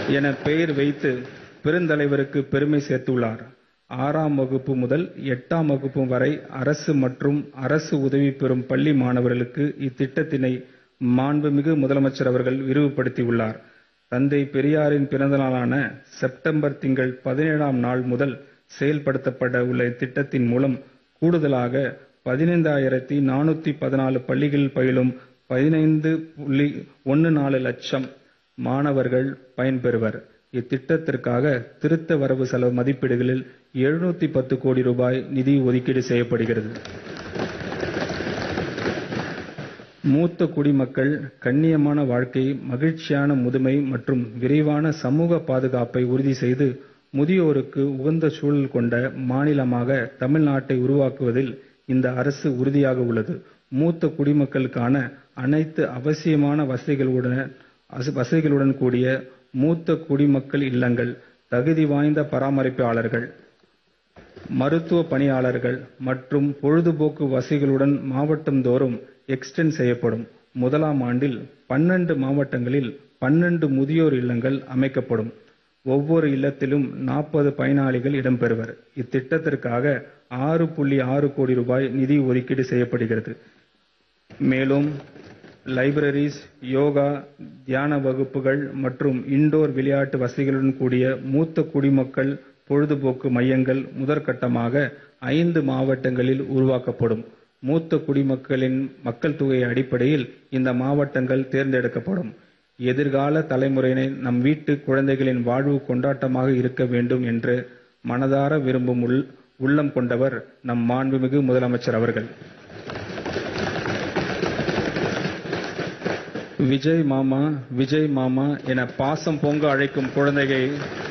என பெயர் வைத்து பெருந்தலைவருக்கு பெருமை சேர்த்துள்ளார் ஆறாம் வகுப்பு முதல் எட்டாம் வகுப்பு வரை அரசு மற்றும் அரசு உதவி பெறும் பள்ளி மாணவர்களுக்கு இத்திட்டத்தினை மாண்புமிகு முதலமைச்சர் அவர்கள் விரிவுபடுத்தியுள்ளார் தந்தை பெரியாரின் பிறந்த நாளான செப்டம்பர் திங்கள் பதினேழாம் நாள் முதல் செயல்படுத்தப்பட உள்ள இத்திட்டத்தின் மூலம் கூடுதலாக பதினைந்தாயிரத்தி நானூத்தி பதினாலு பள்ளிகளில் பயிலும் பதினைந்து புள்ளி ஒன்று நாலு லட்சம் மாணவர்கள் பயன்பெறுவர் இத்திட்டத்திற்காக திருத்த வரவு செலவு மதிப்பீடுகளில் எழுநூத்தி பத்து கோடி ரூபாய் நிதி ஒதுக்கீடு செய்யப்படுகிறது மூத்த குடிமக்கள் கண்ணியமான வாழ்க்கை மகிழ்ச்சியான முதுமை மற்றும் விரைவான சமூக பாதுகாப்பை உறுதி செய்து முதியோருக்கு உகந்த சூழல் கொண்ட மாநிலமாக தமிழ்நாட்டை உருவாக்குவதில் இந்த அரசு உறுதியாக உள்ளது மூத்த குடிமக்களுக்கான அனைத்து அவசியமான வசதிகளுடன் வசதிகளுடன் கூடிய மூத்த குடிமக்கள் இல்லங்கள் தகுதி வாய்ந்த பராமரிப்பாளர்கள் மருத்துவ பணியாளர்கள் மற்றும் பொழுதுபோக்கு வசதிகளுடன் மாவட்டந்தோறும் எக்ஸ்டெண்ட் செய்யப்படும் முதலாம் ஆண்டில் பன்னெண்டு மாவட்டங்களில் பன்னெண்டு முதியோர் இல்லங்கள் அமைக்கப்படும் ஒவ்வொரு இல்லத்திலும் நாற்பது பயனாளிகள் இடம்பெறுவர் இத்திட்டத்திற்காக ஆறு புள்ளி ஆறு கோடி ரூபாய் நிதி ஒதுக்கீடு செய்யப்படுகிறது மேலும் லைப்ரரிஸ் யோகா தியான வகுப்புகள் மற்றும் இண்டோர் விளையாட்டு வசதிகளுடன் கூடிய மூத்த குடிமக்கள் பொழுதுபோக்கு மையங்கள் முதற்கட்டமாக ஐந்து மாவட்டங்களில் உருவாக்கப்படும் மூத்த குடிமக்களின் மக்கள் தொகை அடிப்படையில் இந்த மாவட்டங்கள் தேர்ந்தெடுக்கப்படும் எதிர்கால தலைமுறையினை நம் வீட்டு குழந்தைகளின் வாழ்வு கொண்டாட்டமாக இருக்க வேண்டும் என்று மனதார விரும்பும் உள் உள்ளம் கொண்டவர் நம் மாண்புமிகு முதலமைச்சர் அவர்கள் விஜய் மாமா விஜய் மாமா என பாசம் பொங்க அழைக்கும் குழந்தையை